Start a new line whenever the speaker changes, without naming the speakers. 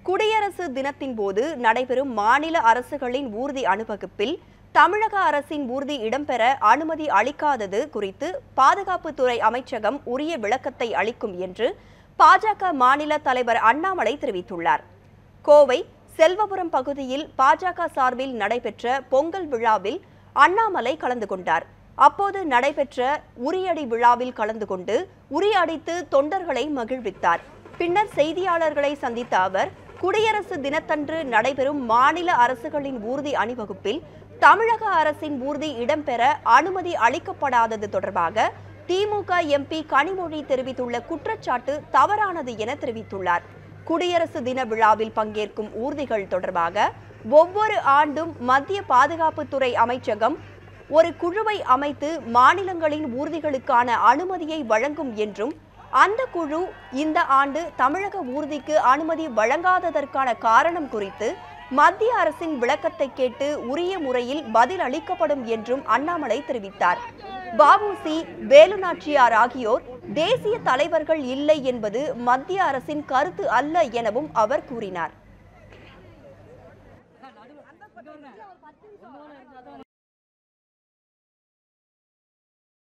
குடியரசு தினத்தின் போது நடைபெறும் மாநில அரசுகளின் ஊர்தி அணிவகுப்பில் தமிழக அரசின் ஊர்தி இடம்பெற அனுமதி அளிக்காதது குறித்து பாதுகாப்புத்துறை அமைச்சகம் உரிய விளக்கத்தை அளிக்கும் என்று பாஜக மாநில தலைவர் அண்ணாமலை தெரிவித்துள்ளார் கோவை செல்வபுரம் பகுதியில் பாஜக சார்பில் நடைபெற்ற பொங்கல் விழாவில் அண்ணாமலை கலந்து கொண்டார் அப்போது நடைபெற்ற உரியடி விழாவில் கலந்து கொண்டு உரியடித்து தொண்டர்களை மகிழ்வித்தார் பின்னர் செய்தியாளர்களை சந்தித்த அவர் குடியரசு தினத்தன்று நடைபெறும் மாநில அரசுகளின் ஊர்தி அணிவகுப்பில் தமிழக அரசின் ஊர்தி இடம்பெற அனுமதி அளிக்கப்படாதது தொடர்பாக திமுக எம்பி கனிமொழி தெரிவித்துள்ள குற்றச்சாட்டு தவறானது என தெரிவித்துள்ளார் குடியரசு தின விழாவில் பங்கேற்கும் ஊர்திகள் தொடர்பாக ஒவ்வொரு ஆண்டும் மத்திய பாதுகாப்புத்துறை அமைச்சகம் ஒரு குழுவை அமைத்து மாநிலங்களின் ஊர்திகளுக்கான அனுமதியை வழங்கும் என்றும் அந்த குழு இந்த ஆண்டு தமிழக ஊர்திக்கு அனுமதி வழங்காததற்கான காரணம் குறித்து மத்திய அரசின் விளக்கத்தை கேட்டு உரிய முறையில் பதில் அளிக்கப்படும் என்றும் அண்ணாமலை தெரிவித்தார் வஉசி வேலுநாச்சியார் ஆகியோர் தேசிய தலைவர்கள் இல்லை என்பது மத்திய அரசின் கருத்து அல்ல எனவும் அவர் கூறினார்